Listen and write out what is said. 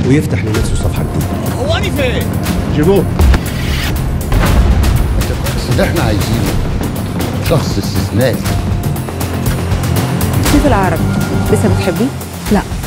ويفتح لنفسه صفحه جديده هواني فين؟ جيبوه بس اللي احنا عايزينه شخص استثنائي كيف العربي لسه بتحبيه؟ لا